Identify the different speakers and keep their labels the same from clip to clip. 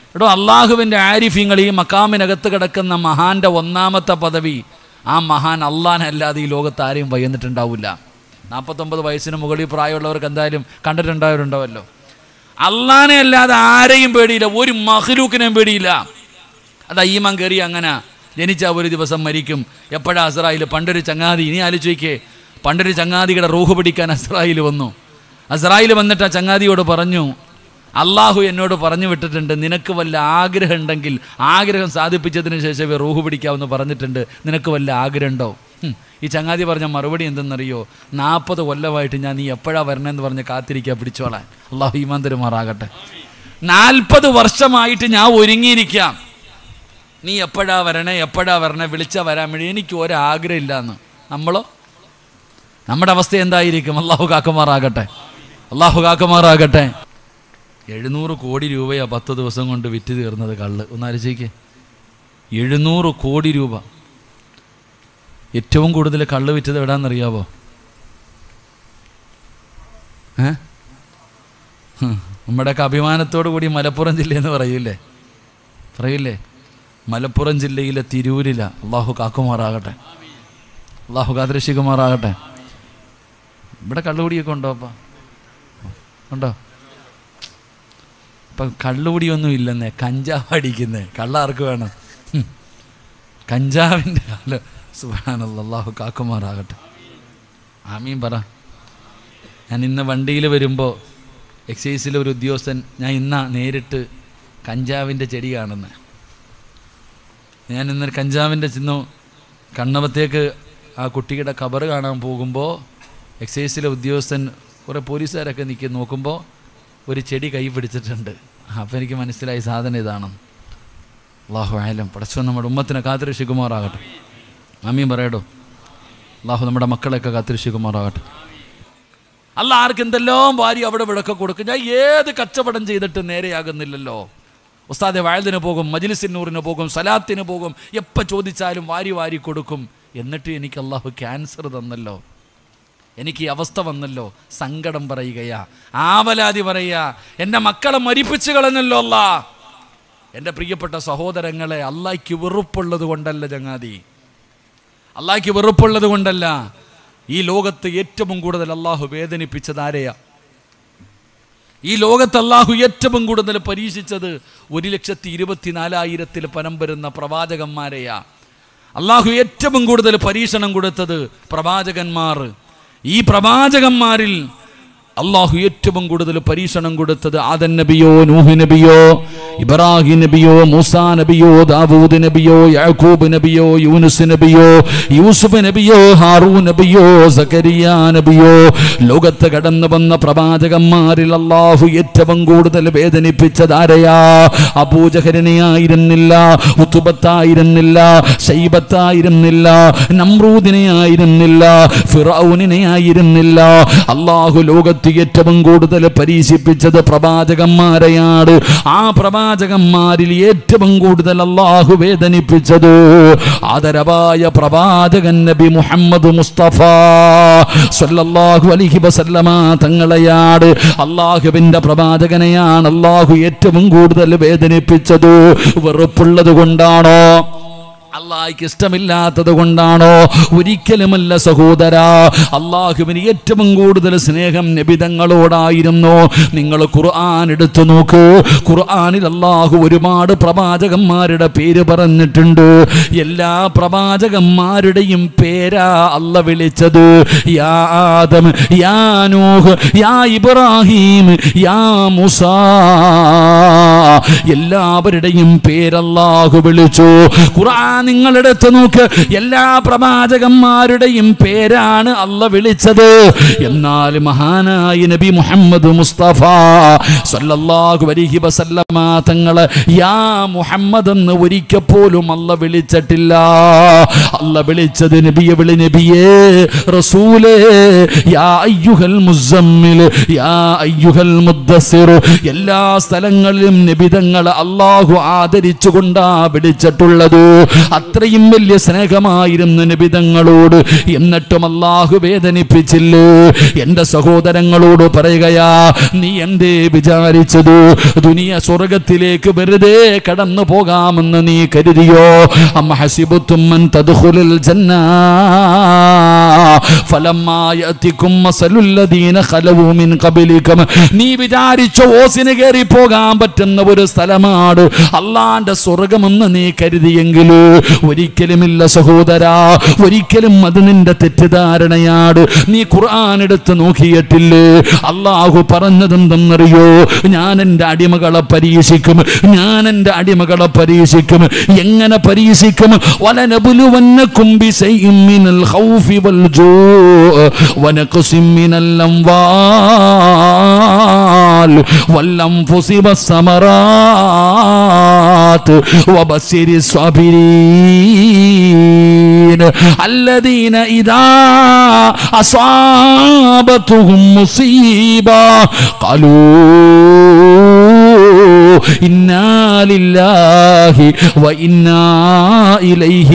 Speaker 1: എടോ അള്ളാഹുവിൻ്റെ ആരിഫ്യങ്ങൾ ഈ മക്കാമിനകത്ത് കിടക്കുന്ന മഹാന്റെ ഒന്നാമത്തെ പദവി ആ മഹാൻ അള്ളാഹനല്ലാതെ ഈ ലോകത്ത് ആരെയും വയ്യന്നിട്ടുണ്ടാവില്ല നാൽപ്പത്തൊമ്പത് വയസ്സിന് മുകളിൽ പ്രായമുള്ളവർക്ക് എന്തായാലും കണ്ടിട്ടുണ്ടായവരുണ്ടാവല്ലോ അള്ളാനെ അല്ലാതെ ആരെയും പേടിയില്ല ഒരു മഹ്ലൂക്കിനെയും പേടിയില്ല അത് ഈമാൻ കയറി അങ്ങനെ ജനിച്ച ഒരു ദിവസം മരിക്കും എപ്പോഴാ അസ്രായിൽ പണ്ടൊരു ചങ്ങാതി ഇനി ആലോചിക്കേ പണ്ടൊരു ചങ്ങാതിയുടെ റൂഹ് പിടിക്കാൻ അസ്രായിൽ വന്നു അസ്രായിൽ വന്നിട്ട് ആ ചങ്ങാതിയോട് പറഞ്ഞു അള്ളാഹു എന്നോട് പറഞ്ഞു വിട്ടിട്ടുണ്ട് നിനക്ക് വല്ല ആഗ്രഹം ഉണ്ടെങ്കിൽ ആഗ്രഹം സാധിപ്പിച്ചതിന് ശേഷമേ റൂഹ് പിടിക്കാമെന്ന് പറഞ്ഞിട്ടുണ്ട് നിനക്ക് വല്ല ആഗ്രഹമുണ്ടോ ഹും, ഈ ചങ്ങാതി പറഞ്ഞ മറുപടി എന്തെന്നറിയോ നാൽപ്പത് കൊല്ലമായിട്ട് ഞാൻ നീ എപ്പോഴാ വരണമെന്ന് പറഞ്ഞ് കാത്തിരിക്കുക പിടിച്ചോളാൻ അള്ളാഹു ഈമാൻ തരുമാറാകട്ടെ നാൽപ്പത് വർഷമായിട്ട് ഞാൻ ഒരുങ്ങിയിരിക്കാം നീ എപ്പോഴാ വരണേ എപ്പോഴാ വരണേ വിളിച്ചാൽ വരാൻ വേണ്ടി എനിക്ക് ഒരാഗ്രഹം ഇല്ലാന്ന് നമ്മളോ നമ്മുടെ അവസ്ഥ എന്തായിരിക്കും അള്ളാഹു കാക്കുമാറാകട്ടെ അള്ളാഹു കാക്കുമാറാകട്ടെ എഴുന്നൂറ് കോടി രൂപയാ പത്ത് ദിവസം കൊണ്ട് വിറ്റ് തീർന്നത് കള്ള് ഒന്നാലോചിക്ക് എഴുന്നൂറ് കോടി രൂപ ഏറ്റവും കൂടുതൽ കള്ള് വിറ്റത് എവിടാന്നറിയാവോ ഏ ഹും, നമ്മുടെയൊക്കെ അഭിമാനത്തോടു കൂടി മലപ്പുറം ജില്ലയെന്ന് പറയൂലേ പറയില്ലേ മലപ്പുറം ജില്ലയിലെ തിരൂരില അള്ളാഹു കാക്കുമാറാകട്ടെ അള്ളാഹു കാദൃശികുമാറാകട്ടെ ഇവിടെ കള്ളുകുടിയൊക്കെ ഉണ്ടോ അപ്പ ഉണ്ടോ ഇപ്പം കള്ളുകുടിയൊന്നും ഇല്ലെന്നേ കഞ്ചാവ് അടിക്കുന്നേ കള്ള ആർക്ക് വേണം ഹും. കഞ്ചാവിൻ്റെ കാല സുബാനല്ല അള്ളാഹു കാക്കുമാറാകട്ടെ ആമീൻ പറ ഞാൻ ഇന്ന് വണ്ടിയിൽ വരുമ്പോൾ എക്സൈസിലെ ഒരു ഉദ്യോഗസ്ഥൻ ഞാൻ ഇന്നാ നേരിട്ട് കഞ്ചാവിൻ്റെ ചെടി കാണുന്നത് ഞാൻ ഇന്നൊരു കഞ്ചാവിൻ്റെ ചിന്നു കണ്ണവത്തേക്ക് ആ കുട്ടിയുടെ കബറ് കാണാൻ പോകുമ്പോൾ എക്സൈസിലെ ഉദ്യോഗസ്ഥൻ കുറേ പോലീസുകാരൊക്കെ നിൽക്കി നോക്കുമ്പോൾ ഒരു ചെടി കൈ പിടിച്ചിട്ടുണ്ട് അപ്പോൾ എനിക്ക് മനസ്സിലായി സാധനം ഇതാണ് അള്ളാഹു ആയാലും പടച്ചോ നമ്മുടെ ഉമ്മത്തിനെ കാത്തിരക്ഷിക്കുമാറാകട്ടെ അമ്മയും പറയടോ അള്ളാഹു നമ്മുടെ മക്കളെയൊക്കെ കാത്തിരക്ഷിക്കുമാറാകട്ടെ അല്ല ആർക്ക് എന്തെല്ലാം വാരി അവിടെ ഇവിടെയൊക്കെ കൊടുക്കും ഞാൻ ഏത് കച്ചവടം ചെയ്തിട്ട് നേരെയാകുന്നില്ലല്ലോ ഉസ്താദെ വയലിന് പോകും മജിലിസിന്നൂറിന് പോകും സലാത്തിന് പോകും എപ്പോൾ ചോദിച്ചാലും വാരി വാരി കൊടുക്കും എന്നിട്ട് എനിക്ക് അള്ളാഹു ക്യാൻസർ തന്നല്ലോ എനിക്ക് ഈ അവസ്ഥ വന്നല്ലോ സങ്കടം പറയുകയാ ആവലാതി പറയുക എൻ്റെ മക്കളെ മരിപ്പിച്ചു കളഞ്ഞല്ലോ അല്ല എൻ്റെ പ്രിയപ്പെട്ട സഹോദരങ്ങളെ അള്ളാഹ്ക്ക് വെറുപ്പുള്ളത് കൊണ്ടല്ല ചങ്ങാതി അള്ളാഹ്ക്ക് വെറുപ്പുള്ളത് കൊണ്ടല്ല ഈ ലോകത്ത് ഏറ്റവും കൂടുതൽ അള്ളാഹു വേദനിപ്പിച്ചത് ആരെയാ ഈ ലോകത്ത് അള്ളാഹു ഏറ്റവും കൂടുതൽ പരീക്ഷിച്ചത് ഒരു ലക്ഷത്തി ഇരുപത്തിനാലായിരത്തിൽ പരം വരുന്ന പ്രവാചകന്മാരെയാ അള്ളാഹു ഏറ്റവും കൂടുതൽ പരീക്ഷണം കൊടുത്തത് പ്രവാചകന്മാർ ഈ പ്രവാചകന്മാരിൽ അള്ളാഹു ഏറ്റവും കൂടുതൽ പരീക്ഷണം കൊടുത്തത് ആദൻ നബിയോ നൂഹ് നബിയോ ഇബ്രാഹിം നബിയോ മൂസാ നബിയോ ദാവൂദ് നബിയോ യാക്കൂബ് നബിയോ യൂനുസ് നബിയോ യൂസുഫ് നബിയോ ഹാറൂ നബിയോ സക്കരിയ നബിയോ ലോകത്ത് കടന്നു വന്ന പ്രവാചകന്മാരിൽ അള്ളാഹു ഏറ്റവും കൂടുതൽ വേദനിപ്പിച്ചത് ആരെയാ അബൂജഹരനെ ആയിരുന്നില്ല ഉത്തുബത്തായിരുന്നില്ല ശൈബത്തായിരുന്നില്ല നമ്രൂദിനെ ആയിരുന്നില്ല ഫിറൌനിനെ ആയിരുന്നില്ല അള്ളാഹു ലോകത്ത് ഏറ്റവും കൂടുതൽ പരീക്ഷിപ്പിച്ചത് പ്രവാചകന്മാരെയാണ് ആ പ്രവാചകന്മാരിൽ ഏറ്റവും കൂടുതൽ അള്ളാഹു വേദനിപ്പിച്ചത് ആദരവായ പ്രവാചകൻ നബി മുഹമ്മദ് മുസ്തഫ സല്ലല്ലാഹു അലൈഹി വസല്ലമ തങ്ങളെയാണ് അള്ളാഹുവിൻ്റെ പ്രവാചകനെയാണ് അള്ളാഹു ഏറ്റവും കൂടുതൽ വേദനിപ്പിച്ചത് വെറുപ്പുള്ളത് കൊണ്ടാണോ അള്ളാഹിക്ക് ഇഷ്ടമില്ലാത്തത് കൊണ്ടാണോ ഒരിക്കലുമല്ല സഹോദര അള്ളാഹുവിന് ഏറ്റവും കൂടുതൽ സ്നേഹം നബിതങ്ങളോടായിരുന്നു നിങ്ങൾ ഖുർആൻ എടുത്തു നോക്കൂ ഖുർആനിൽ അള്ളാഹു ഒരുപാട് പ്രവാചകന്മാരുടെ പേര് പറഞ്ഞിട്ടുണ്ട് എല്ലാ പ്രവാചകന്മാരുടെയും പേരാ അല്ല വിളിച്ചത് യാ ആദം യാ നൂഹ് യാ ഇബ്രാഹിം യാ മുസാ എല്ലാവരുടെയും പേരല്ലാഹു വിളിച്ചു ഖുർആൻ നിങ്ങളെടുത്ത് നോക്ക് എല്ലാ പ്രവാചകന്മാരുടെയും പേരാണ് അല്ല വിളിച്ചത് എന്നാൽ മഹാനായ നബി മുഹമ്മദ് മുസ്തഫ സല്ലല്ലാഹു അലൈഹി വസല്ലമ തങ്ങളെ യാ മുഹമ്മദ് എന്ന് ഒരിക്കൽ പോലും അല്ല വിളിച്ചിട്ടില്ല അല്ല വിളിച്ചത് നബിയെ വിളി നബിയേ റസൂലേ യാ അയ്യുഹൽ മുസമ്മിൽ യാ അയ്യുഹൽ മുദ്ദസിർ എല്ലാ സ്ഥലങ്ങളിലും നബി നബിതങ്ങളെ അള്ളാഹു ആദരിച്ചുകൊണ്ടാ വിളിച്ചിട്ടുള്ളത് അത്രയും വലിയ സ്നേഹമായിരുന്നു നബിതങ്ങളോട് എന്നിട്ടും അള്ളാഹു വേദനിപ്പിച്ചില്ലേ എന്റെ സഹോദരങ്ങളോട് പറയുകയാ നീ എന്തേ വിചാരിച്ചത് ദുനിയ സ്വർഗത്തിലേക്ക് വെറുതെ കടന്നു പോകാമെന്ന് നീ കരുതിയോ അമ്മ ഹസിബുത്തും മൻ തദ്ഖുലുൽ ജന്ന ഫലമ്മാ യഅതികും മസലുല്ലദീന ഖലവു മിൻ ഖബലികും നീ വിചാരിച്ച ഓസിന് കയറി പോകാൻ പറ്റുന്ന ഒരു സ്ഥലമാണ് അള്ളാന്റെ സ്വർഗമെന്ന് നീ കരുതിയെങ്കിൽ ഒരിക്കലുമില്ല സഹോദരാ ഒരിക്കലും അത് നിന്റെ തെറ്റിദ്ധാരണയാണ് നീ ഖുർആൻ എടുത്ത് നോക്കിയിട്ടില്ലേ അള്ളാഹു പറഞ്ഞതെന്തെന്നറിയോ ഞാൻ എൻ്റെ അടിമകളെ പരീക്ഷിക്കും ഞാൻ എൻ്റെ അടിമകളെ പരീക്ഷിക്കും എങ്ങനെ പരീക്ഷിക്കും വലനബുലുവന്നക്കും ബിശൈഇൻ മിനൽ ഖൗഫി വൽ ജൂഅ് വനഖസിം മിനൽ അംവാൽ والأنفس والثمرات وبشر الصابرين الذين إذا أصابتهم مصيبة قالوا إنا لله وإنا إليه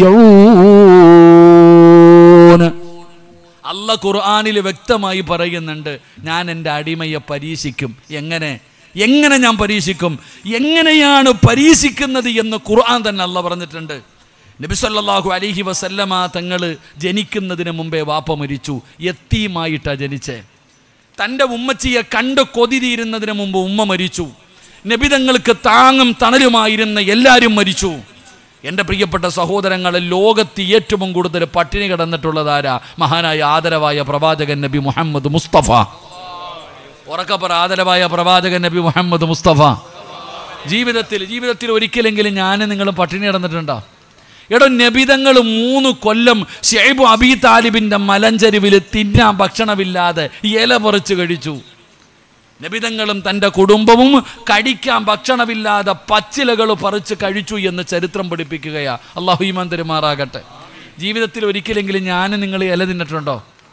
Speaker 1: راجعون അല്ല ഖുർആാനിൽ വ്യക്തമായി പറയുന്നുണ്ട് ഞാൻ എൻ്റെ അടിമയെ പരീക്ഷിക്കും എങ്ങനെ എങ്ങനെ ഞാൻ പരീക്ഷിക്കും എങ്ങനെയാണ് പരീക്ഷിക്കുന്നത് എന്ന് ഖുർആൻ തന്നെ അല്ല പറഞ്ഞിട്ടുണ്ട് നബിസല്ലാഹു അലിഹി വസല്ലമ തങ്ങൾ ജനിക്കുന്നതിന് മുമ്പേ വാപ്പ മരിച്ചു എത്തിയുമായിട്ടാണ് ജനിച്ചേ തൻ്റെ ഉമ്മച്ചിയെ കണ്ട് കൊതി തീരുന്നതിന് മുമ്പ് ഉമ്മ മരിച്ചു നബിതങ്ങൾക്ക് താങ്ങും തണലുമായിരുന്ന എല്ലാവരും മരിച്ചു എൻ്റെ പ്രിയപ്പെട്ട സഹോദരങ്ങളെ ലോകത്ത് ഏറ്റവും കൂടുതൽ പട്ടിണി കിടന്നിട്ടുള്ളതാരാ മഹാനായ ആദരവായ പ്രവാചകൻ നബി മുഹമ്മദ് മുസ്തഫ ഉറക്കപ്പറ ആദരവായ പ്രവാചകൻ നബി മുഹമ്മദ് മുസ്തഫ ജീവിതത്തിൽ ജീവിതത്തിൽ ഒരിക്കലെങ്കിലും ഞാൻ നിങ്ങൾ പട്ടിണി കിടന്നിട്ടുണ്ടോ എടോ നബിതങ്ങൾ മൂന്ന് കൊല്ലം ഷെയ്ബു അബി താലിബിൻ്റെ മലഞ്ചരിവിൽ തിന്നാൻ ഭക്ഷണമില്ലാതെ ഇല പറിച്ച് കഴിച്ചു നബിതങ്ങളും തൻ്റെ കുടുംബവും കഴിക്കാൻ ഭക്ഷണമില്ലാതെ പച്ചിലകൾ പറിച്ച് കഴിച്ചു എന്ന് ചരിത്രം പഠിപ്പിക്കുകയാ അള്ളാഹു ഈമാൻ തെരുമാറാകട്ടെ ജീവിതത്തിൽ ഒരിക്കലെങ്കിലും ഞാൻ നിങ്ങൾ ഇല തിന്നിട്ടുണ്ടോ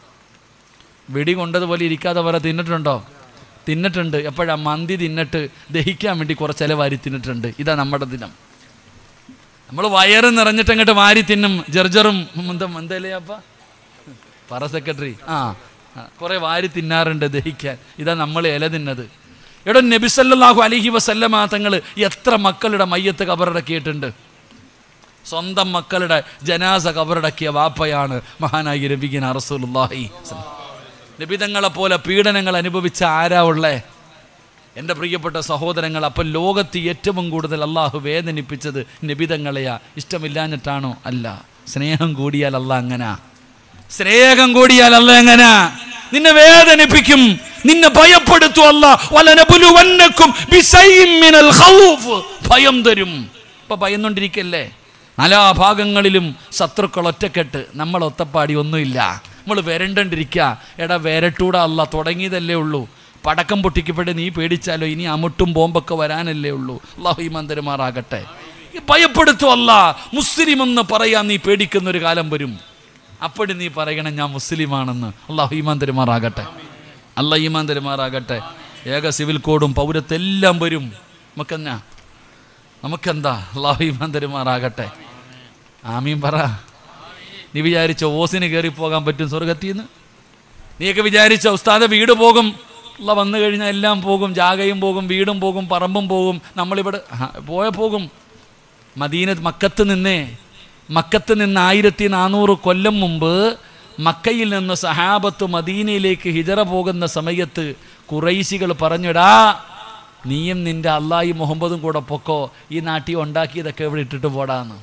Speaker 1: വെടി കൊണ്ടതുപോലെ ഇരിക്കാതെ വരെ തിന്നിട്ടുണ്ടോ തിന്നിട്ടുണ്ട് എപ്പോഴാ മന്തി തിന്നിട്ട് ദഹിക്കാൻ വേണ്ടി കുറച്ച് ഇല വാരി തിന്നിട്ടുണ്ട് ഇതാ നമ്മുടെ ദിനം നമ്മൾ വയറ് നിറഞ്ഞിട്ട് അങ്ങോട്ട് വാരി തിന്നും ജർജറും എന്താ എന്തല്ലയപ്പ പറ സെക്രട്ടറി ആ ആ, കുറെ വാരി തിന്നാറുണ്ട് ദഹിക്കാൻ ഇതാ നമ്മൾ ഇല തിന്നത് എടോ നബിസല്ലാഹു അലിഹി വസല്ലമ തങ്ങൾ എത്ര മക്കളുടെ മയ്യത്ത് കബറടക്കിയിട്ടുണ്ട് സ്വന്തം മക്കളുടെ ജനാസ കബറടക്കിയ വാപ്പയാണ് മഹാനായി രബിഗിൻ റസൂലുള്ളാഹി നബിതങ്ങളെ പോലെ പീഡനങ്ങൾ അനുഭവിച്ച ആരാ ഉള്ളേ എൻ്റെ പ്രിയപ്പെട്ട സഹോദരങ്ങൾ അപ്പം ലോകത്ത് ഏറ്റവും കൂടുതൽ അള്ളാഹു വേദനിപ്പിച്ചത് നബിതങ്ങളെയാ ഇഷ്ടമില്ലാഞ്ഞിട്ടാണോ അല്ല സ്നേഹം കൂടിയാൽ അല്ല അങ്ങനാ സ്നേഹം കൂടിയാൽ അല്ല എങ്ങനാ നിന്നെ വേദനിപ്പിക്കും നിന്നെ ഭയപ്പെടുത്തും അല്ല വലനബുലുവന്നക്കും ബിശൈഇൻ മിനൽ ഖൗഫ് ഭയം തരും ഇപ്പൊ ഭയന്നുകൊണ്ടിരിക്കല്ലേ നാലാ ഭാഗങ്ങളിലും ശത്രുക്കൾ ഒറ്റക്കെട്ട് നമ്മൾ ഒത്തപ്പാടി ഒന്നുമില്ല നമ്മൾ വരണ്ടണ്ടിരിക്കുക എടാ വരട്ടൂടെ അല്ല തുടങ്ങിയതല്ലേ ഉള്ളൂ പടക്കം പൊട്ടിക്കപ്പെട്ട് നീ പേടിച്ചാലോ ഇനി അമുട്ടും ബോംബൊക്കെ വരാനല്ലേ ഉള്ളൂ അള്ളാഹു ഈ മന്ദിരമാറാകട്ടെ ഭയപ്പെടുത്തും അല്ല മുസ്ലിം എന്ന് പറയാൻ നീ പേടിക്കുന്ന ഒരു കാലം വരും അപ്പടി നീ പറയണം ഞാൻ മുസ്ലിമാണെന്ന് അള്ളാഹു ഈമാൻ തരുമാറാകട്ടെ അല്ല ഈമാൻ തരുമാറാകട്ടെ ഏക സിവിൽ കോഡും പൗരത്തെല്ലാം വരും നമുക്കെന്നാ നമുക്കെന്താ അള്ളാഹു ഈമാൻ തരുമാറാകട്ടെ ആമീൻ പറ നീ വിചാരിച്ച ഓസിന് കയറി പോകാൻ പറ്റും സ്വർഗത്തിൽ നിന്ന് നീയൊക്കെ വിചാരിച്ച ഉസ്താദ് വീട് പോകും ഉള്ള വന്നു കഴിഞ്ഞാൽ എല്ലാം പോകും ജാഗയും പോകും വീടും പോകും പറമ്പും പോകും നമ്മളിവിടെ ആ, പോയ പോകും മദീന മക്കത്ത് നിന്നേ മക്കത്ത് നിന്ന് ആയിരത്തി നാനൂറ് കൊല്ലം മുമ്പ് മക്കയിൽ നിന്ന് സഹാബത്ത് മദീനയിലേക്ക് ഹിജറ പോകുന്ന സമയത്ത് കുറൈശികൾ പറഞ്ഞിടാ നീയും നിന്റെ അള്ളാഹി മുഹമ്മദും കൂടെ പൊക്കോ ഈ നാട്ടിൽ ഉണ്ടാക്കിയതൊക്കെ ഇവിടെ ഇട്ടിട്ട് പോടാന്ന്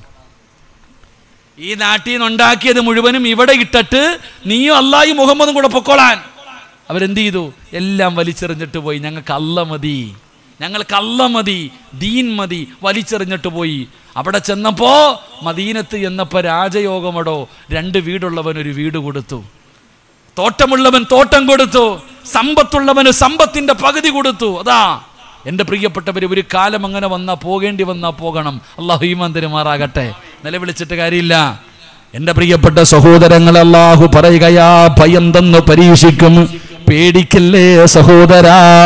Speaker 1: ഈ നാട്ടിൽ നിന്ന് ഉണ്ടാക്കിയത് മുഴുവനും ഇവിടെ ഇട്ടിട്ട് നീയും അള്ളാഹി മുഹമ്മദും കൂടെ പൊക്കോളാൻ അവരെന്ത് ചെയ്തു എല്ലാം വലിച്ചെറിഞ്ഞിട്ട് പോയി ഞങ്ങൾക്ക് അല്ല മതി ഞങ്ങൾക്ക് അല്ല മതി ദീൻ മതി വലിച്ചെറിഞ്ഞിട്ട് പോയി അവിടെ ചെന്നപ്പോ മദീനത്ത് എന്നപ്പോ രാജയോഗമടോ രണ്ട് വീടുള്ളവൻ ഒരു വീട് കൊടുത്തു തോട്ടമുള്ളവൻ തോട്ടം കൊടുത്തു സമ്പത്തുള്ളവന് സമ്പത്തിന്റെ പകുതി കൊടുത്തു അതാ എൻ്റെ പ്രിയപ്പെട്ടവർ ഒരു കാലം അങ്ങനെ വന്നാ പോകേണ്ടി വന്നാ പോകണം അള്ളാഹു ഈമാൻ തരുമാറാകട്ടെ നിലവിളിച്ചിട്ട് കാര്യമില്ല എൻ്റെ പ്രിയപ്പെട്ട സഹോദരങ്ങൾ അള്ളാഹു പറയുകയാ ഭയം തന്നു പരീക്ഷിക്കും പേടിക്കല്ലേ സഹോദരാ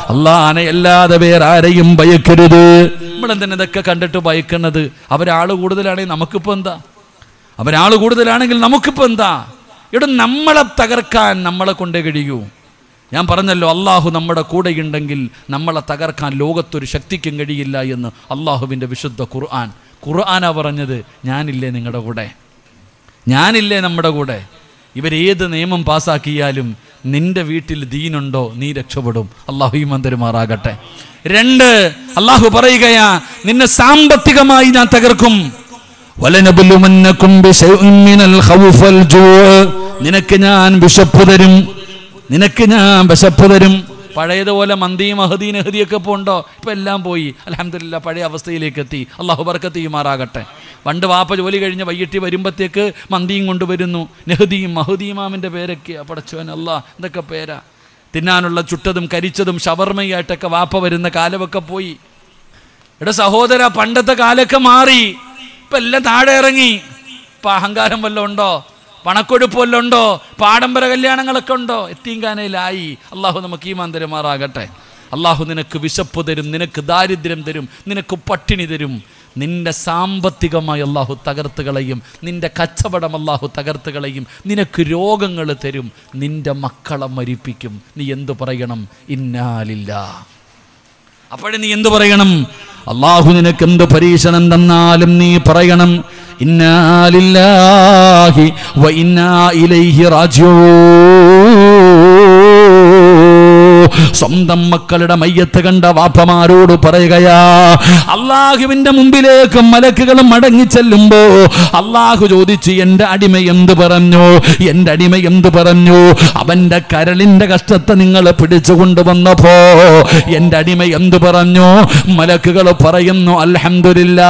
Speaker 1: അള്ളാനെ അല്ലാതെ വേറെ ആരെയും ഭയക്കരുത് നമ്മളെന്തിനാ ഇതൊക്കെ കണ്ടിട്ട് ഭയക്കുന്നത് അവരാള് കൂടുതലാണെങ്കിൽ നമുക്കിപ്പോ എന്താ അവരാള് കൂടുതലാണെങ്കിൽ നമുക്കിപ്പോ എന്താ ഇവിടെ നമ്മളെ തകർക്കാൻ നമ്മളെ കൊണ്ടേ കഴിയൂ ഞാൻ പറഞ്ഞല്ലോ അള്ളാഹു നമ്മുടെ കൂടെയുണ്ടെങ്കിൽ നമ്മളെ തകർക്കാൻ ലോകത്തൊരു ശക്തിക്കും കഴിയില്ല എന്ന് അള്ളാഹുവിൻ്റെ വിശുദ്ധ ഖുർആൻ ഖുർആനാ പറഞ്ഞത് ഞാനില്ലേ നിങ്ങളുടെ കൂടെ ഞാനില്ലേ നമ്മുടെ കൂടെ ഇവരേത് നിയമം പാസാക്കിയാലും നിന്റെ വീട്ടിൽ ദീനുണ്ടോ നീ രക്ഷപ്പെടും അള്ളാഹു ഈ മന്ദിരമാറാകട്ടെ രണ്ട് അള്ളാഹു പറയുകയാ നിന്നെ സാമ്പത്തികമായി ഞാൻ തകർക്കും വലനബുലുമന്നക്കും ബിശൈഇൻ മിനൽ ഖൗഫ് വൽ ജൂഅ്. നിനക്ക് ഞാൻ വിശപ്പ് തരും നിനക്ക് ഞാൻ വിശപ്പ് തരും പഴയതുപോലെ മന്തിയും അഹദി നെഹദിയൊക്കെ ഇപ്പോൾ ഉണ്ടോ ഇപ്പം എല്ലാം പോയി അലഹമില്ല പഴയ അവസ്ഥയിലേക്ക് എത്തി അള്ളാഹു ബർക്കത്ത് ചെയ്യുമാറാകട്ടെ പണ്ട് വാപ്പ ജോലി കഴിഞ്ഞ് വൈകിട്ട് വരുമ്പോഴത്തേക്ക് മന്തിയും കൊണ്ടുവരുന്നു നെഹദിയും മഹദീമാമിൻ്റെ പേരൊക്കെയാ പടച്ചോൻ അല്ലാ എന്തൊക്കെ പേരാ തിന്നാനുള്ള ചുട്ടതും കരിച്ചതും ഷവർമയായിട്ടൊക്കെ വാപ്പ വരുന്ന കാലമൊക്കെ പോയി എടാ സഹോദര പണ്ടത്തെ കാലമൊക്കെ മാറി ഇപ്പൊ എല്ലാം താഴെ ഇറങ്ങി ഇപ്പൊ അഹങ്കാരം വല്ലതും ഉണ്ടോ പണക്കൊഴുപ്പ് വല്ലതും ഉണ്ടോ പാടമ്പര കല്യാണങ്ങളൊക്കെ ഉണ്ടോ എത്തിങ്കാനയിലായി അള്ളാഹു നമുക്ക് ഈ മന്ദിരമാറാകട്ടെ അള്ളാഹു നിനക്ക് വിശപ്പ് തരും നിനക്ക് ദാരിദ്ര്യം തരും നിനക്ക് പട്ടിണി തരും നിന്റെ സാമ്പത്തികമായി അള്ളാഹു തകർത്ത് കളയും നിന്റെ കച്ചവടം അള്ളാഹു തകർത്ത് കളയും നിനക്ക് രോഗങ്ങൾ തരും നിന്റെ മക്കളെ മരിപ്പിക്കും നീ എന്തു പറയണം ഇന്നാലില്ല അപ്പോഴേ നീ എന്തു പറയണം അള്ളാഹു നിനക്ക് എന്ത് പരീക്ഷണം തന്നാലും നീ പറയണം ഇന്നാലില്ലാഹി വ ഇന്നാ ഇലൈഹി റാജിഊ സ്വന്തം മക്കളുടെ മയ്യത്ത് കണ്ട വാപ്പമാരോട് പറയുകയാ അള്ളാഹുവിന്റെ മുമ്പിലേക്ക് മലക്കുകൾ മടങ്ങി ചെല്ലുമ്പോ അള്ളാഹു ചോദിച്ചു എന്റെ അടിമ എന്ത് പറഞ്ഞു എന്റെ അടിമ എന്ത് പറഞ്ഞു അവന്റെ കരളിന്റെ കഷ്ടത്തെ നിങ്ങൾ പിടിച്ചു കൊണ്ടുവന്നപ്പോ എന്റെ അടിമ എന്ത് പറഞ്ഞു മലക്കുകൾ പറയുന്നു അൽഹംദുലില്ലാ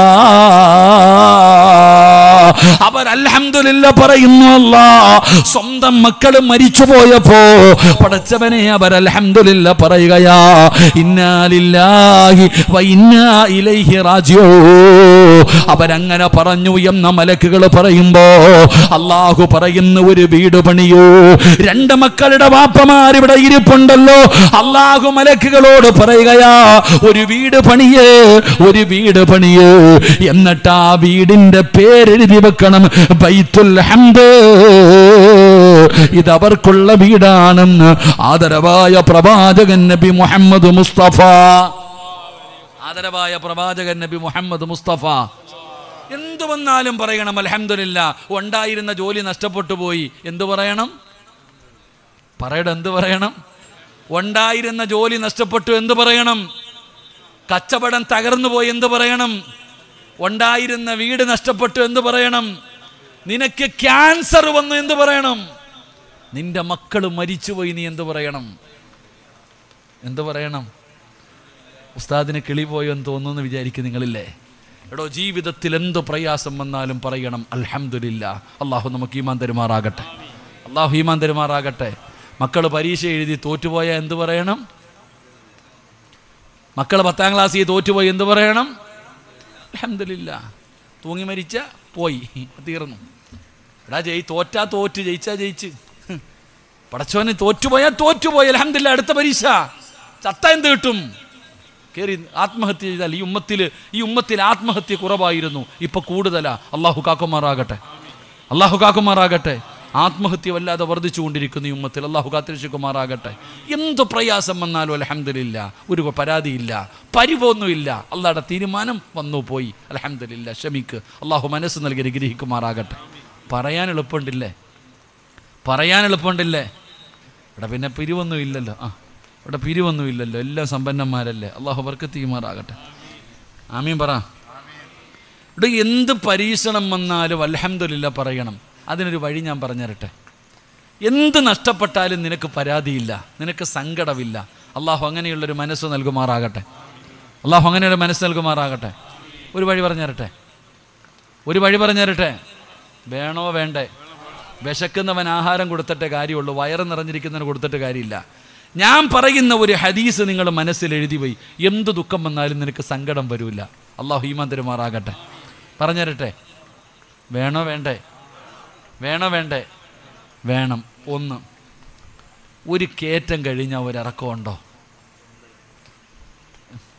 Speaker 1: അവർ അൽഹംദുലില്ല പറയുന്നു അല്ല സ്വന്തം മക്കൾ മരിച്ചു പോയപ്പോ പടച്ചവനെ അവർ അൽഹംദുലില്ല പറയുകയാ ഇന്നാലില്ലാഹി വ ഇന്നാ ഇലൈഹി റാജിഊ അവരങ്ങനെ പറഞ്ഞു എന്ന മലക്കുകൾ പറയുമ്പോ അള്ളാഹു പറയുന്ന ഒരു വീട് പണിയൂ രണ്ട് മക്കളുടെ വാപ്പമാർ ഇവിടെ ഇരിപ്പുണ്ടല്ലോ അള്ളാഹു മലക്കുകളോട് പറയുകയാ ഒരു വീട് പണിയേ ഒരു വീട് പണിയേ എന്നിട്ട് ആ വീടിന്റെ പേരെഴുതി വെക്കണം ബൈത്തുൽ ഹംദ് ഇത് അവർക്കുള്ള വീടാണെന്ന് ആദരവായ പ്രവാചകൻ നബി മുഹമ്മദ് മുസ്തഫ ആദരവായ പ്രവാചകൻ നബി മുഹമ്മദ് മുസ്തഫ എന്തു വന്നാലും പറയണം അലഹമില്ല ഉണ്ടായിരുന്ന ജോലി നഷ്ടപ്പെട്ടു പോയി എന്തു പറയണം പറയട എന്ത് പറയണം ഉണ്ടായിരുന്ന ജോലി നഷ്ടപ്പെട്ടു എന്ത് പറയണം കച്ചവടം തകർന്നു പോയി എന്ത് പറയണം ഉണ്ടായിരുന്ന വീട് നഷ്ടപ്പെട്ടു എന്ത് പറയണം നിനക്ക് ക്യാൻസർ വന്നു എന്ത് പറയണം നിന്റെ മക്കൾ മരിച്ചുപോയി നീ എന്ത് പറയണം എന്ത് പറയണം ഉസ്താദിന് കിളി പോയോ എന്ന് തോന്നുന്നു വിചാരിക്കും നിങ്ങളില്ലേ എടോ ജീവിതത്തിൽ എന്ത് പ്രയാസം വന്നാലും പറയണം അൽഹംദുലില്ല അള്ളാഹു നമുക്ക് ഈമാൻ തരുമാറാകട്ടെ അള്ളാഹു ഈമാൻ തരുമാറാകട്ടെ മക്കൾ പരീക്ഷ എഴുതി തോറ്റുപോയാൽ എന്ത് പറയണം മക്കൾ പത്താം ക്ലാസ്സിൽ തോറ്റുപോയി എന്ത് പറയണം അൽഹംദുലില്ല തൂങ്ങി മരിച്ച പോയി തീർന്നു എടാ ജയി തോറ്റാ തോറ്റ് ജയിച്ചാ ജയിച്ച് പടച്ചോന് തോറ്റുപോയാൽ തോറ്റുപോയി അലഹമില്ല അടുത്ത പരീക്ഷ ചത്ത എന്ത് കിട്ടും കയറി ആത്മഹത്യ ചെയ്താൽ ഈ ഉമ്മത്തിൽ ഈ ഉമ്മത്തിൽ ആത്മഹത്യ കുറവായിരുന്നു ഇപ്പൊ കൂടുതലാ അള്ളാഹു കാക്കുമാറാകട്ടെ അള്ളാഹു കാക്കുമാറാകട്ടെ ആത്മഹത്യ വല്ലാതെ വർദ്ധിച്ചുകൊണ്ടിരിക്കുന്നു ഈ ഉമ്മത്തിൽ അള്ളാഹു കാത്തിരിച്ചുകുമാറാകട്ടെ എന്ത് പ്രയാസം വന്നാലും അലഹമില്ല ഒരു പരാതിയില്ല പരിവൊന്നുമില്ല അള്ളാഹുടെ തീരുമാനം വന്നു പോയി അലഹമില്ല ക്ഷമിക്ക് അള്ളാഹു മനസ്സ് നൽകി അനുഗ്രഹിക്കുമാറാകട്ടെ പറയാൻ എളുപ്പമുണ്ടില്ലേ പറയാൻ എളുപ്പമുണ്ടില്ലേ ഇവിടെ പിന്നെ പിരിവൊന്നും ഇല്ലല്ലോ ആ ഇവിടെ പിരിവൊന്നും ഇല്ലല്ലോ എല്ലാം സമ്പന്നന്മാരല്ലേ അള്ളാഹു വർക്കത്തിയുമാറാകട്ടെ ആമീൻ പറ ഇവിടെ എന്ത് പരീക്ഷണം വന്നാലും അലഹമില്ല പറയണം അതിനൊരു വഴി ഞാൻ പറഞ്ഞു തരട്ടെ എന്ത് നഷ്ടപ്പെട്ടാലും നിനക്ക് പരാതിയില്ല നിനക്ക് സങ്കടമില്ല അള്ളാഹു അങ്ങനെയുള്ളൊരു മനസ്സ് നൽകുമാറാകട്ടെ അള്ളാഹു അങ്ങനെയുള്ള മനസ്സ് നൽകുമാറാകട്ടെ ഒരു വഴി പറഞ്ഞു തരട്ടെ ഒരു വഴി പറഞ്ഞു തരട്ടെ വേണോ വേണ്ടേ വിശക്കുന്നവൻ ആഹാരം കൊടുത്തിട്ടേ കാര്യമുള്ളൂ വയറ് നിറഞ്ഞിരിക്കുന്നവന് കൊടുത്തിട്ട് കാര്യമില്ല ഞാൻ പറയുന്ന ഒരു ഹദീസ് നിങ്ങൾ മനസ്സിൽ എഴുതി പോയി എന്ത് ദുഃഖം വന്നാലും നിനക്ക് സങ്കടം വരില്ല അള്ളാഹു ഈമാൻ തരുമാറാകട്ടെ പറഞ്ഞു തരട്ടെ വേണോ വേണ്ടേ വേണോ വേണ്ടേ വേണം ഒന്ന് ഒരു കയറ്റം കഴിഞ്ഞാൽ ഒരിറക്കമുണ്ടോ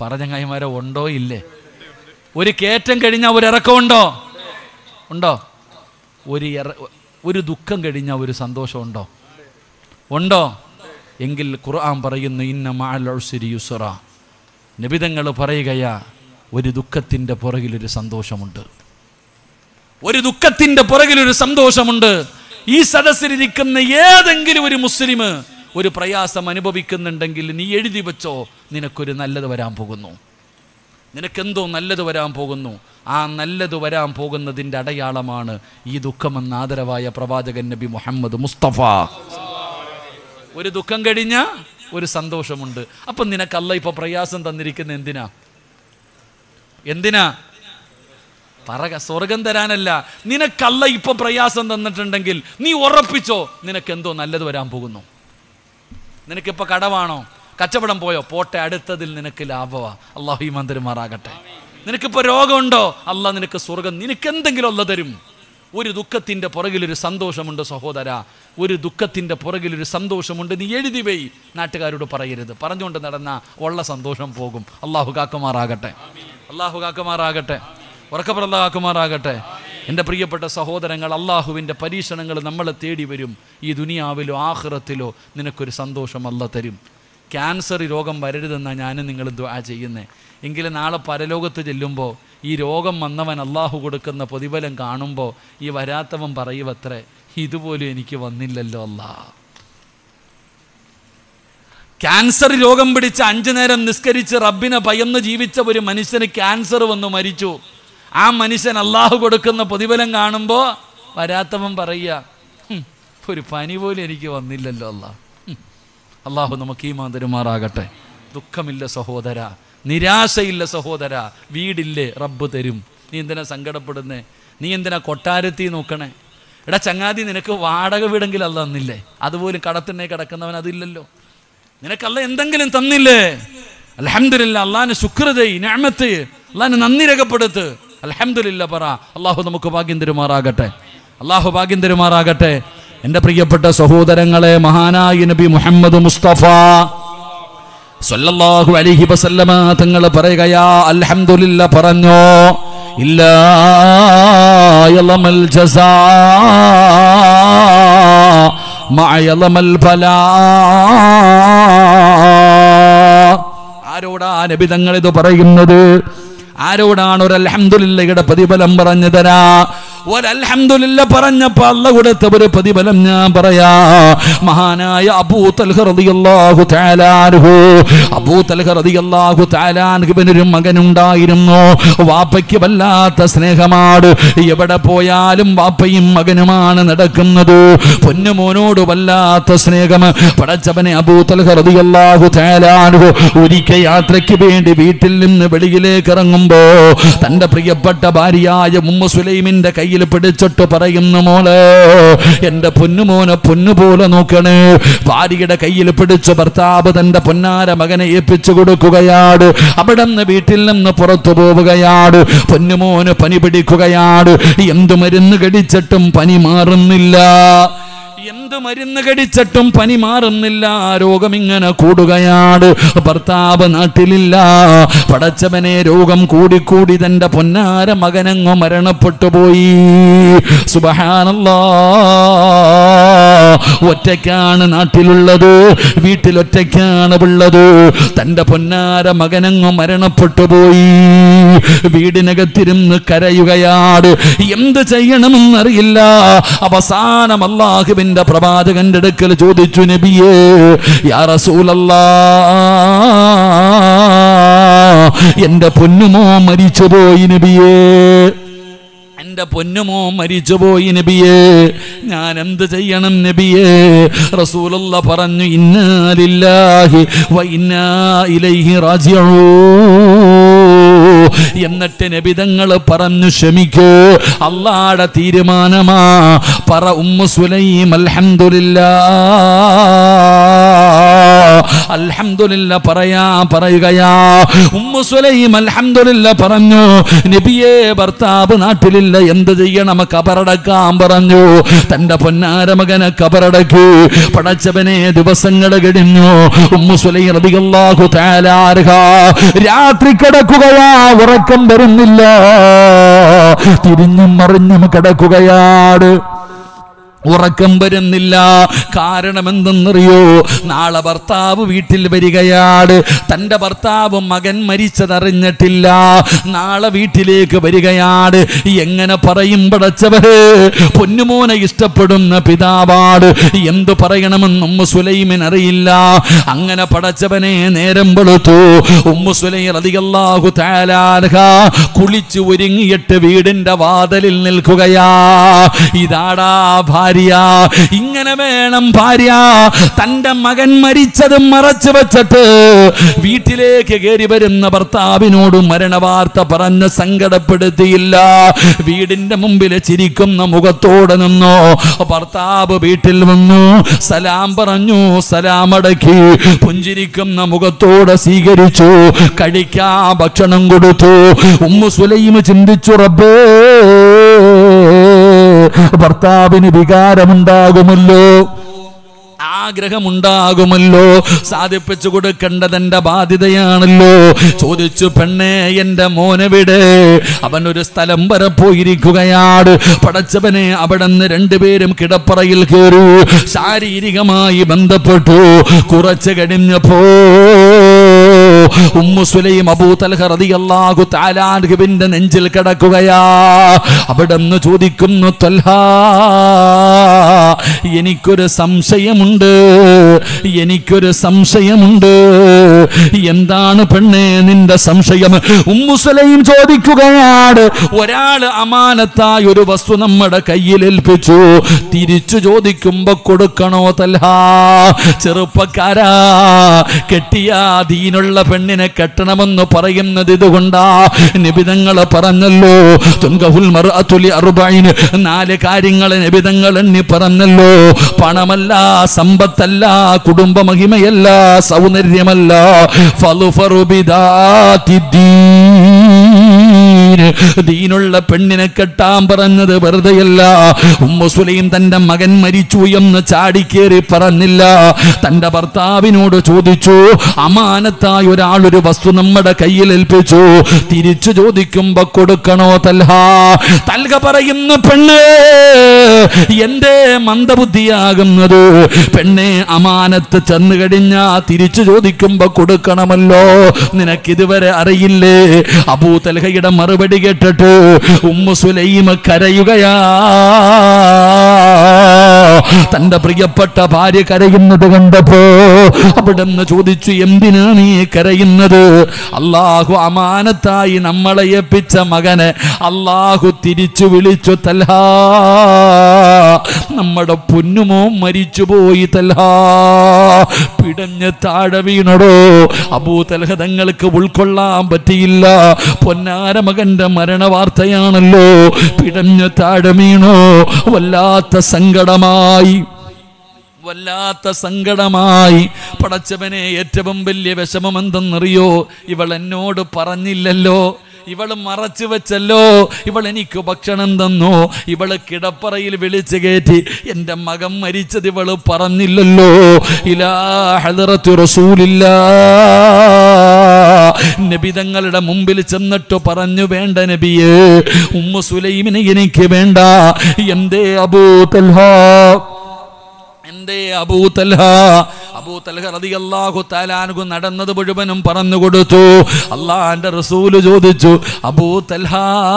Speaker 1: പറഞ്ഞ കൈമാരെ ഉണ്ടോ ഇല്ലേ ഒരു കയറ്റം കഴിഞ്ഞാൽ ഒരു ഇറക്കമുണ്ടോ ഉണ്ടോ ഒരു ഇറ ഒരു ദുഃഖം കഴിഞ്ഞാൽ ഒരു സന്തോഷമുണ്ടോ ഉണ്ടോ എങ്കിൽ ഖുർആൻ പറയുന്നു ഇന്ന മാലി യുസറ നിബിതങ്ങൾ പറയുകയാ ഒരു ദുഃഖത്തിൻ്റെ പുറകിലൊരു സന്തോഷമുണ്ട് ഒരു ദുഃഖത്തിൻ്റെ പുറകിലൊരു സന്തോഷമുണ്ട് ഈ സദസ്സിലിരിക്കുന്ന ഏതെങ്കിലും ഒരു മുസ്ലിം ഒരു പ്രയാസം അനുഭവിക്കുന്നുണ്ടെങ്കിൽ നീ എഴുതി വെച്ചോ നിനക്കൊരു നല്ലത് വരാൻ പോകുന്നു നിനക്കെന്തോ നല്ലത് വരാൻ പോകുന്നു ആ നല്ലത് വരാൻ പോകുന്നതിൻ്റെ അടയാളമാണ് ഈ ദുഃഖമെന്ന ആദരവായ പ്രവാചകൻ നബി മുഹമ്മദ് മുസ്തഫ ഒരു ദുഃഖം കഴിഞ്ഞ ഒരു സന്തോഷമുണ്ട് അപ്പം നിനക്കല്ല ഇപ്പൊ പ്രയാസം തന്നിരിക്കുന്ന എന്തിനാ എന്തിനാ പറക സ്വർഗം തരാനല്ല നിനക്കല്ല ഇപ്പൊ പ്രയാസം തന്നിട്ടുണ്ടെങ്കിൽ നീ ഉറപ്പിച്ചോ നിനക്ക് എന്തോ നല്ലത് വരാൻ പോകുന്നു നിനക്കിപ്പോ കടവാണോ കച്ചവടം പോയോ പോട്ടെ അടുത്തതിൽ നിനക്ക് ലാഭമാ അള്ളാഹു ഈ മന്ത്രിമാറാകട്ടെ നിനക്കിപ്പോ രോഗമുണ്ടോ അല്ല നിനക്ക് സ്വർഗം നിനക്ക് എന്തെങ്കിലും അല്ല തരും ഒരു ദുഃഖത്തിന്റെ പുറകിലൊരു സന്തോഷമുണ്ട് സഹോദര ഒരു ദുഃഖത്തിന്റെ പുറകിലൊരു സന്തോഷമുണ്ട് നീ എഴുതി വെയ് നാട്ടുകാരോട് പറയരുത് പറഞ്ഞുകൊണ്ട് നടന്ന ഉള്ള സന്തോഷം പോകും അള്ളാഹു കാക്കുമാറാകട്ടെ അള്ളാഹു കാക്കുമാറാകട്ടെ ഉറക്കപ്പുറല്ല കാക്കുമാറാകട്ടെ എൻ്റെ പ്രിയപ്പെട്ട സഹോദരങ്ങൾ അള്ളാഹുവിൻ്റെ പരീക്ഷണങ്ങൾ നമ്മളെ തേടി വരും ഈ ദുനിയാവിലോ ആഹ്റത്തിലോ നിനക്കൊരു സന്തോഷം അല്ല തരും ക്യാൻസർ രോഗം വരരുതെന്നാണ് ഞാനും നിങ്ങൾ ദുആ ചെയ്യുന്നത് എങ്കിലും നാളെ പരലോകത്ത് ചെല്ലുമ്പോൾ ഈ രോഗം വന്നവൻ അള്ളാഹു കൊടുക്കുന്ന പ്രതിഫലം കാണുമ്പോൾ ഈ വരാത്തവൻ പറയുവത്രേ ഇതുപോലും എനിക്ക് വന്നില്ലല്ലോ അല്ലാ ക്യാൻസർ രോഗം പിടിച്ച് അഞ്ചു നേരം നിസ്കരിച്ച് റബ്ബിനെ ഭയന്ന് ജീവിച്ച ഒരു മനുഷ്യന് ക്യാൻസർ വന്നു മരിച്ചു ആ മനുഷ്യൻ അള്ളാഹു കൊടുക്കുന്ന പ്രതിഫലം കാണുമ്പോൾ വരാത്തവൻ പറയുക "ഹും, ഒരു പനി പോലും എനിക്ക് വന്നില്ലല്ലോ അല്ലാ ഹും. അള്ളാഹു നമുക്ക് ഈ മാതരുമാറാകട്ടെ ദുഃഖമില്ല സഹോദര നിരാശയില്ല സഹോദര വീടില്ലേ റബ്ബ് തരും നീ എന്തിനാ സങ്കടപ്പെടുന്നേ നീ എന്തിനാ കൊട്ടാരത്തി നോക്കണേ എടാ ചങ്ങാതി നിനക്ക് വാടക വീടെങ്കിലും അല്ല തന്നില്ലേ അതുപോലും കടത്തിനെ കിടക്കുന്നവൻ അതില്ലല്ലോ നിനക്കല്ല എന്തെങ്കിലും തന്നില്ലേ അലഹമില്ല അള്ളാഹിന് ശുക്രതൈ ഞാമത്ത് അള്ളാഹിന് നന്ദി രേഖപ്പെടുത്ത് അലഹമില്ല പറ അള്ളാഹു നമുക്ക് ഭാഗ്യം തരുമാറാകട്ടെ അള്ളാഹു ഭാഗ്യം തരുമാറാകട്ടെ എൻ്റെ പ്രിയപ്പെട്ട സഹോദരങ്ങളെ മഹാനായ നബി മുഹമ്മദ് മുസ്തഫ സല്ലല്ലാഹു അലൈഹി വസല്ലമ തങ്ങൾ പറയുകയാ അൽഹംദുലില്ല പറഞ്ഞോ ഇല്ല യളമൽ ജസാ മഅ യളമൽ ബലാ ആരോടാ നബി തങ്ങൾ ഇത് പറയുന്നത് ആരോടാണ് ഒരു അൽഹംദുലില്ലയുടെ പ്രതിഫലം പറഞ്ഞു തരാ ഒരൽഹംദുലില്ല പറഞ്ഞപ്പോ അല്ല കൊടുത്ത ഒരു പ്രതിഫലം ഞാൻ പറയാ മഹാനായ അബൂ തൽഹ റളിയല്ലാഹു തആല അൻഹു അബൂ തൽഹ റളിയല്ലാഹു തആല അൻഹുവിനൊരു മകനുണ്ടായിരുന്നു വാപ്പയ്ക്ക് വല്ലാത്ത സ്നേഹമാണ് എവിടെ പോയാലും വാപ്പയും മകനുമാണ് നടക്കുന്നത് പൊന്നുമോനോട് വല്ലാത്ത സ്നേഹം പടച്ചവനെ അബൂ തൽഹ റളിയല്ലാഹു തആല അൻഹു ഒരിക്കൽ യാത്രയ്ക്ക് വേണ്ടി വീട്ടിൽ നിന്ന് വെളിയിലേക്ക് ഇറങ്ങുമ്പോ തന്റെ പ്രിയപ്പെട്ട ഭാര്യയായ ഉമ്മ സുലൈമിന്റെ കയ്യിൽ പിടിച്ചിട്ട് പറയുന്നു മോളെ എന്റെ പൊന്നുമോനെ പൊന്നുപോലെ നോക്കണേ ഭാര്യയുടെ കയ്യിൽ പിടിച്ച് ഭർത്താവ് തന്റെ പൊന്നാര മകനെ ഏൽപ്പിച്ചു കൊടുക്കുകയാണ് അവിടെ നിന്ന് വീട്ടിൽ നിന്ന് പുറത്തു പോവുകയാണ് പൊന്നുമോന് പനി പിടിക്കുകയാണ് എന്ത് മരുന്ന് കടിച്ചിട്ടും പനി മാറുന്നില്ല എന്ത് മരുന്ന് കടിച്ചിട്ടും പനി മാറുന്നില്ല രോഗം ഇങ്ങനെ കൂടുകയാണ് ഭർത്താവ് നാട്ടിലില്ല പടച്ചവനെ രോഗം കൂടിക്കൂടി തന്റെ പൊന്നാര മകനങ്ങ് മരണപ്പെട്ടു പോയി സുബഹാനല്ലാ ഒറ്റയ്ക്കാണ് നാട്ടിലുള്ളത് വീട്ടിൽ ഒറ്റയ്ക്കാണ് ഉള്ളത് തന്റെ പൊന്നാര മകനങ്ങ് മരണപ്പെട്ടു പോയി വീടിനകത്തിരുന്ന് കരയുകയാണ് എന്ത് ചെയ്യണമെന്നറിയില്ല അവസാനം അള്ളാഹുവിന്റെ പ്രവാചകന്റെ അടുക്കൽ ചോദിച്ചു നബിയേ യാ റസൂലല്ലാ എന്റെ പൊന്നുമോ മരിച്ചുപോയി നബിയേ എന്റെ പൊന്നുമോ മരിച്ചുപോയി നബിയേ ഞാൻ എന്ത് ചെയ്യണം നബിയേ റസൂലുള്ള പറഞ്ഞു ഇന്നാലില്ലാഹി വ ഇന്നാ ഇലൈഹി റാജിഊ എന്നിട്ട് നബിതങ്ങൾ പറഞ്ഞു ക്ഷമിക്കൂ അള്ളാടെ തീരുമാനമാ പറ ഉമ്മു സുലൈം അൽഹംദുലില്ലാ അൽഹംദുലില്ല പറയാ പറയുകയാ ഉമ്മു സുലൈം അൽഹംദുലില്ല പറഞ്ഞു നബിയെ ഭർത്താവ് നാട്ടിലില്ല എന്ത് ചെയ്യണം കബറടക്കാൻ പറഞ്ഞു തന്റെ പൊന്നാര മകനെ കബറടക്കി പടച്ചവനെ ദിവസങ്ങൾ കഴിഞ്ഞു ഉമ്മു സുലൈം റളിയല്ലാഹു തആല അൻഹ രാത്രി കിടക്കുകയാ ഉറക്കം വരുന്നില്ല തിരിഞ്ഞും മറിഞ്ഞും കിടക്കുകയാണ് ഉറക്കം വരുന്നില്ല കാരണം എന്തെന്നറിയോ നാളെ ഭർത്താവ് വീട്ടിൽ വരികയാണ് തൻ്റെ ഭർത്താവ് മകൻ മരിച്ചതറിഞ്ഞിട്ടില്ല നാളെ വീട്ടിലേക്ക് വരികയാണ് എങ്ങനെ പറയും പടച്ചവര് പൊന്നുമോനെ ഇഷ്ടപ്പെടുന്ന പിതാവാട് എന്തു പറയണമെന്ന് ഉമ്മ സുലൈമിന് അറിയില്ല അങ്ങനെ പടച്ചവനെ നേരം വെളുത്തു ഉമ്മ സുലൈ റളിയല്ലാഹു തആലാൻഹ കുളിച്ചു ഒരുങ്ങിയിട്ട് വീടിന്റെ വാതിലിൽ നിൽക്കുകയാ ഇതാടാ ഭാര്യ ഇങ്ങനെ വേണം ഭാര്യ തന്റെ മകൻ മരിച്ചത് മറച്ചു വെച്ചിട്ട് വീട്ടിലേക്ക് കയറി വരുന്ന ഭർത്താവിനോട് മരണവാർത്ത പറഞ്ഞ് സങ്കടപ്പെടുത്തിയില്ല വീടിന്റെ മുമ്പിൽ ചിരിക്കുന്ന മുഖത്തോടെ നിന്നോ ഭർത്താവ് വീട്ടിൽ വന്നു സലാം പറഞ്ഞു സലാം അടക്കി പുഞ്ചിരിക്കുന്ന മുഖത്തോടെ സ്വീകരിച്ചു കഴിക്കാ ഭക്ഷണം കൊടുത്തു ഉമ്മു സുലൈം ചിന്തിച്ചു റബ്ബേ ഭർത്താവിന് വികാരമുണ്ടാകുമല്ലോ ആഗ്രഹമുണ്ടാകുമല്ലോ സാധിപ്പിച്ചു കൊടുക്കേണ്ടത് എന്റെ ബാധ്യതയാണല്ലോ ചോദിച്ചു പെണ്ണേ എന്റെ മോനെവിടെ അവൻ ഒരു സ്ഥലം വരെ പോയിരിക്കുകയാണ് പടച്ചവനെ അവിടെ നിന്ന് രണ്ടുപേരും കിടപ്പറയിൽ കയറി ശാരീരികമായി ബന്ധപ്പെട്ടു കുറച്ച് കഴിഞ്ഞപ്പോ ഉമ്മു സുലൈം അബൂ തൽഹ റളിയല്ലാഹു തആല അൻഹുവിന്റെ നെഞ്ചിൽ കിടക്കുകയാ അവിടെ നിന്ന് ചോദിക്കുന്നു തൽഹ എനിക്കൊരു സംശയമുണ്ട് എനിക്കൊരു സംശയമുണ്ട് എന്താണ് പെണ്ണേ നിന്റെ സംശയം ഉമ്മു സുലൈം ചോദിക്കുകയാണ് ഒരാൾ അമാനത്തായ ഒരു വസ്തു നമ്മുടെ കയ്യിൽ ഏൽപ്പിച്ചു തിരിച്ചു ചോദിക്കുമ്പോ കൊടുക്കണോ തൽഹ ചെറുപ്പക്കാരാ കെട്ടിയ ദീനുള്ള പെണ്ണിനെ കെട്ടണമെന്ന് പറയുന്നത് ഇതുകൊണ്ടാ നിബിതങ്ങൾ പറഞ്ഞല്ലോ തുൻകഹുൽ മർഅത്തുലി അറുബൈൻ നാല് കാര്യങ്ങൾ നിബിതങ്ങൾ എണ്ണി പറഞ്ഞല്ലോ പണമല്ല സമ്പത്തല്ല കുടുംബ മഹിമയല്ല സൗന്ദര്യമല്ല ഫലുഫറു ബിദാത്തി ദീൻ. ദീനുള്ള പെണ്ണിനെ കെട്ടാൻ പറഞ്ഞത് വെറുതെയല്ല ഉമ്മ സുലൈം തന്റെ മകൻ മരിച്ചു എന്ന് ചാടിക്കേറി പറഞ്ഞില്ല തന്റെ ഭർത്താവിനോട് ചോദിച്ചു അമാനത്തായ ഒരാൾ ഒരു വസ്തു നമ്മുടെ കയ്യിൽ ഏൽപ്പിച്ചു തിരിച്ചു ചോദിക്കുമ്പോ കൊടുക്കണോ തൽഹ തൽഹ പറയുന്നു പെണ്ണ് എന്റെ മന്ദബുദ്ധിയാകുന്നത് പെണ്ണെ അമാനത്ത് ചെന്നു കഴിഞ്ഞാ തിരിച്ചു ചോദിക്കുമ്പോ കൊടുക്കണമല്ലോ നിനക്കിതുവരെ അറിയില്ലേ അബൂ തൽഹയുടെ മറുപടി കേട്ടിട്ട് ഉമ്മു സുലൈമ കരയുകയാ തന്റെ പ്രിയപ്പെട്ട ഭാര്യ കരയുന്നത് കണ്ടപ്പോ അവിടെ നിന്ന് ചോദിച്ചു എന്തിനാ നീ കരയുന്നത് അള്ളാഹു അമാനത്തായി നമ്മളെ ഏൽപ്പിച്ച മകനെ അള്ളാഹു തിരിച്ചു വിളിച്ചു തൽഹാ നമ്മുടെ പൊന്നുമോ മരിച്ചുപോയി തൽഹാ പിടഞ്ഞ് താഴെ വീണടോ അബൂ തൽഹ തങ്ങൾക്ക് ഉൾക്കൊള്ളാൻ പറ്റിയില്ല പൊന്നാര മകന്റെ മരണവാർത്തയാണല്ലോ പിടഞ്ഞ് താഴെ വീണോ വല്ലാത്ത സങ്കടമായി വല്ലാത്ത സങ്കടമായി പടച്ചവനെ ഏറ്റവും വലിയ വിഷമം എന്തെന്നറിയോ ഇവൾ എന്നോട് പറഞ്ഞില്ലല്ലോ ഇവള് മറച്ചു വെച്ചല്ലോ ഇവൾ എനിക്ക് ഭക്ഷണം തന്നു ഇവള് കിടപ്പറയിൽ വിളിച്ചു കയറ്റി എൻ്റെ മകൻ മരിച്ചത് ഇവള് പറഞ്ഞില്ലല്ലോ ഇലാ ഹദറത്തു റസൂലില്ല നബിതങ്ങളുടെ മുമ്പിൽ ചെന്നിട്ട് പറഞ്ഞു വേണ്ട നബിയേ ഉമ്മു സുലൈമിനെ എനിക്ക് വേണ്ട എന്തേ അബൂ തൽഹാ എന്റെ അബൂ തൽഹ അബൂ തൽഹ റളിയല്ലാഹു തആലാൻഹു നടന്നത് മുഴുവനും പറഞ്ഞു കൊടുത്തു അള്ളാന്റെ റസൂല് ചോദിച്ചു അബൂ തൽഹ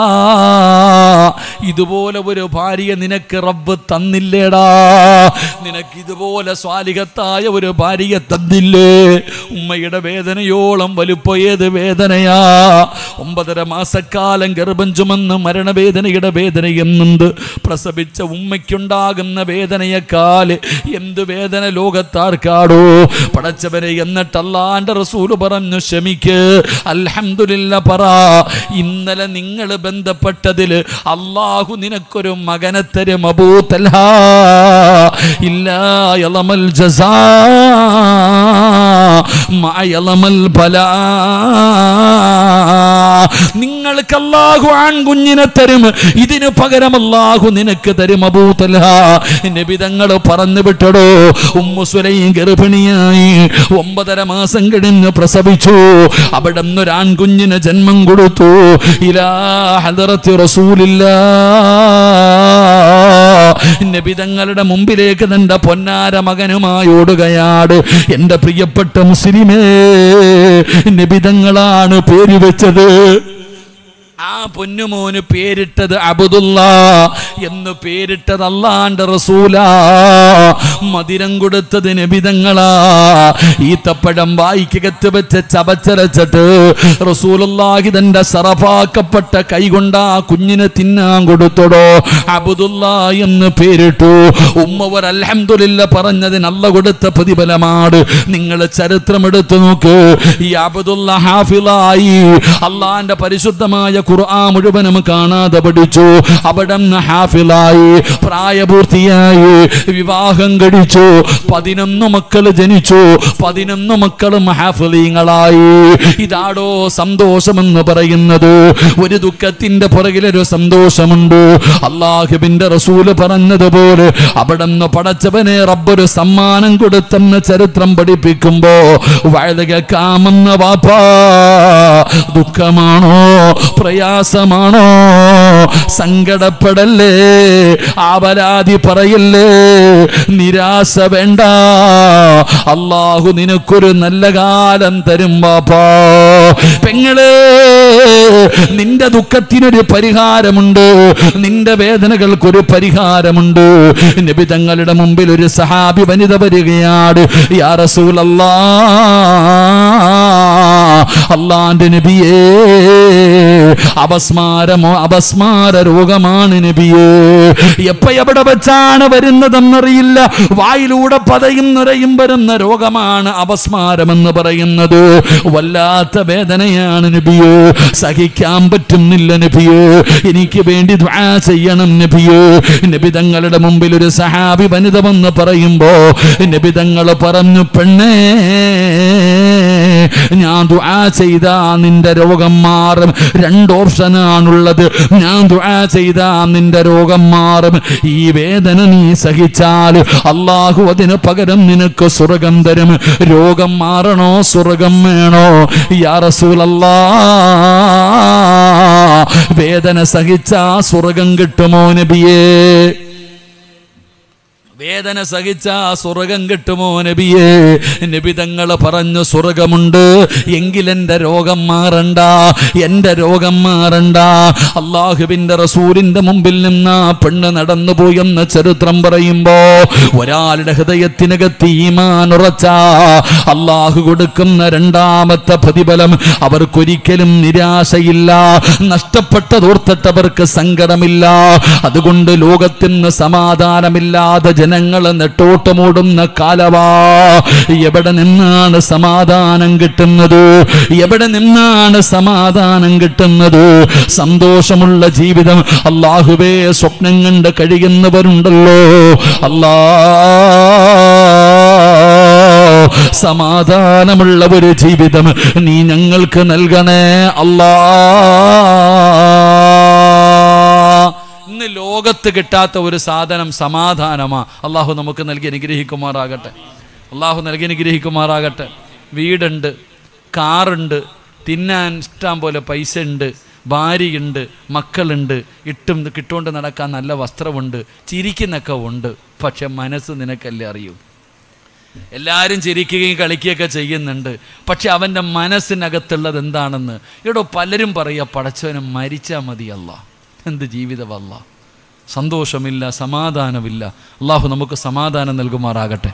Speaker 1: ഇതുപോലെ ഒരു ഭാര്യ നിനക്ക് റബ്ബ് തന്നില്ലേടാ നിനക്ക് ഇതുപോലെ സ്വാലികത്തായ ഒരു ഭാര്യയെ തന്നില്ലേ ഉമ്മയുടെ വേദനയോളം വലുപ്പ ഏത് വേദനയാ ഒമ്പതര മാസക്കാലം ഗർഭം ചുമന്ന് മരണവേദനയുടെ വേദന എന്നുണ്ട് പ്രസവിച്ച ഉമ്മയ്ക്കുണ്ടാകുന്ന വേദനയെക്കാൾ എന്ത് വേദന ലോകത്താർക്കാടോ ബന്ധപ്പെട്ടു പടച്ചവരെ എന്നിട്ട് അല്ലാന്റെ റസൂല് പറഞ്ഞു ക്ഷമിക്ക് അൽഹംദുലില്ല പറ ഇന്നലെ നിങ്ങൾ ബന്ധപ്പെട്ടതിൽ അള്ളാഹു നിനക്കൊരു മകനെ തരും അബൂത്തല്ല ഇല്ല യളമൽ ജസാ മഅ യളമൽ ബലാ നിങ്ങൾക്ക് അല്ലാഹു ആൺകുഞ്ഞിനെ തരും ഇതിന് പകരം അല്ലാഹു നിനക്ക് തരും അബൂത്തല നബിതങ്ങൾ പറഞ്ഞു വിട്ടടോ ഉമ്മു സുലൈം ഗർഭിണിയായി ഒമ്പതര മാസം കഴിഞ്ഞ് പ്രസവിച്ചു അവിടെ ഒരു ആൺകുഞ്ഞിന് ജന്മം കൊടുത്തു ഇലാ ഹദറത്തി റസൂലില്ലാ നബിതങ്ങളുടെ മുമ്പിലേക്ക് തന്റെ പൊന്നാര മകനുമായി ഓടുകയാണ് എന്റെ പ്രിയപ്പെട്ട മുസ്ലിമേ നബിതങ്ങളാണ് പേര് വെച്ചത് ആ പൊന്നുമോന് പേരിട്ടത് അബുദുള്ള എന്ന് പേരിട്ടത് അല്ലാണ്ട് റസൂല മതിരം കൊടുത്തത് നബിതങ്ങളാ ഈത്തപ്പഴം വായിക്കകത്ത് വെച്ച് ചവച്ചരച്ചിട്ട് റസൂലുള്ളാഹി തന്റെ സറഫാക്കപ്പെട്ട കൈകൊണ്ട് ആ കുഞ്ഞിനെ തിന്നാൻ കൊടുത്തോടോ അബുദുള്ള എന്ന് പേരിട്ടു ഉമ്മവർ അൽഹംദുലില്ല പറഞ്ഞതിന് അല്ല കൊടുത്ത പ്രതിഫലമാണ് നിങ്ങൾ ചരിത്രം എടുത്തു നോക്ക് ഈ അബുദുള്ള ഹാഫിളായി അള്ളാന്റെ പരിശുദ്ധമായ ഖുർആൻ മുഴുവനും കാണാതെ പഠിച്ചു അവിടെ ഹാഫിളായി പ്രായപൂർത്തിയായി വിവാഹം കഴിച്ചു പതിനൊന്ന് മക്കൾ ജനിച്ചു പതിനൊന്ന് മക്കളും ഹാഫിളീങ്ങളായി ഇതാടോ സന്തോഷമെന്ന് പറയുന്നത് ഒരു ദുഃഖത്തിന്റെ പുറകിലൊരു സന്തോഷമുണ്ട് അള്ളാഹുബിന്റെ റസൂല് പറഞ്ഞതുപോലെ അവിടെ നിന്ന് പടച്ചവനെ റബ്ബൊരു സമ്മാനം കൊടുത്തെന്ന ചരിത്രം പഠിപ്പിക്കുമ്പോ വഴുക കാമെന്ന വാപ്പാ ദുഃഖമാണോ പ്രയാസമാണോ സങ്കടപ്പെടല്ലേ ആപരാധി പറയല്ലേ നിരാശ വേണ്ട അള്ളാഹു നിനക്കൊരു നല്ല കാലം തരും ബാപ്പാ പെങ്ങളെ നിന്റെ ദുഃഖത്തിനൊരു പരിഹാരമുണ്ട് നിന്റെ വേദനകൾക്കൊരു പരിഹാരമുണ്ട് നബി തങ്ങളുടെ മുമ്പിൽ ഒരു സഹാബി വനിത വരികയാണ് യാ റസൂലല്ലാ അള്ളാന്റെ നബിയേ അപസ്മാരമോ അപസ്മാര രോഗമാണ് നബിയേ എപ്പ എവിടെ വെച്ചാണ് വരുന്നതെന്നറിയില്ല വായിലൂടെ പതയും നിറയും വരുന്ന രോഗമാണ് അപസ്മാരമെന്ന് പറയുന്നത് വല്ലാത്ത വേദനയാണ് നബിയേ സഹിക്കാൻ പറ്റുന്നില്ല നബിയേ എനിക്ക് വേണ്ടി ദ്വാ ചെയ്യണം നബിയേ നബി തങ്ങളുടെ മുമ്പിൽ ഒരു സഹാബി വനിത വന്ന് പറയുമ്പോ നബി തങ്ങൾ പറഞ്ഞു പെണ്ണേ ഞാൻ ദുആ ചെയ്താ നിന്റെ രോഗം മാറും രണ്ട് ഓപ്ഷനാണുള്ളത് ഞാൻ ദുആ ചെയ്താ നിന്റെ രോഗം മാറും ഈ വേദന നീ സഹിച്ചാൽ അള്ളാഹു അതിന് പകരം നിനക്ക് സ്വർഗം തരും രോഗം മാറണോ സ്വർഗം വേണോ യാ റസൂലല്ലാ വേദന സഹിച്ചാ സ്വർഗം കിട്ടുമോ നബിയേ വേദന സഹിച്ച സ്വർഗം കിട്ടുമോ നബിയേ നബി തങ്ങൾ പറഞ്ഞു സ്വർഗമുണ്ട് എങ്കിലെന്റെ രോഗം മാറണ്ട എന്റെ രോഗം മാറണ്ട അള്ളാഹുവിന്റെ റസൂലിന്റെ മുമ്പിൽ നിന്ന് ആ പെണ്ണ് നടന്നു പോയെന്ന് ചരിത്രം പറയുമ്പോ ഒരാളുടെ ഹൃദയത്തിനകത്ത് ഈമാൻ ഉറച്ച അള്ളാഹു കൊടുക്കുന്ന രണ്ടാമത്തെ പ്രതിഫലം അവർക്കൊരിക്കലും നിരാശയില്ല നഷ്ടപ്പെട്ടതോർത്തിട്ട് അവർക്ക് സങ്കടമില്ല അതുകൊണ്ട് ലോകത്തിന് സമാധാനമില്ലാതെ ജനങ്ങൾ നെട്ടോട്ടമോടുന്ന കാലവാ എവിടെ നിന്നാണ് സമാധാനം കിട്ടുന്നത് എവിടെ നിന്നാണ് സമാധാനം കിട്ടുന്നത് സന്തോഷമുള്ള ജീവിതം അള്ളാഹുവേ സ്വപ്നം കണ്ട് കഴിയുന്നവരുണ്ടല്ലോ അല്ലാ സമാധാനമുള്ള ഒരു ജീവിതം നീ ഞങ്ങൾക്ക് നൽകണേ അല്ലാ ഇന്ന് ലോകത്ത് കിട്ടാത്ത ഒരു സാധനം സമാധാനമാ അള്ളാഹു നമുക്ക് നൽകി അനുഗ്രഹിക്കുമാറാകട്ടെ അള്ളാഹു നൽകി അനുഗ്രഹിക്കുമാറാകട്ടെ വീടുണ്ട് കാറുണ്ട് തിന്നാൻ ഇഷ്ടം പോലെ പൈസ ഉണ്ട് ഭാര്യയുണ്ട് മക്കളുണ്ട് ഇട്ടും കിട്ടുകൊണ്ട് നടക്കാൻ നല്ല വസ്ത്രമുണ്ട് ചിരിക്കുന്നൊക്കെ ഉണ്ട് പക്ഷെ മനസ്സ് നിനക്കല്ലേ അറിയൂ എല്ലാവരും ചിരിക്കുകയും കളിക്കുകയൊക്കെ ചെയ്യുന്നുണ്ട് പക്ഷെ അവൻ്റെ മനസ്സിനകത്തുള്ളത് എന്താണെന്ന് ഇവിടെ പലരും പറയുക പടച്ചവനെ മരിച്ചാൽ മതിയല്ല എന്ത് ജീവിതമല്ല സന്തോഷമില്ല സമാധാനമില്ല അള്ളാഹു നമുക്ക് സമാധാനം നൽകുമാറാകട്ടെ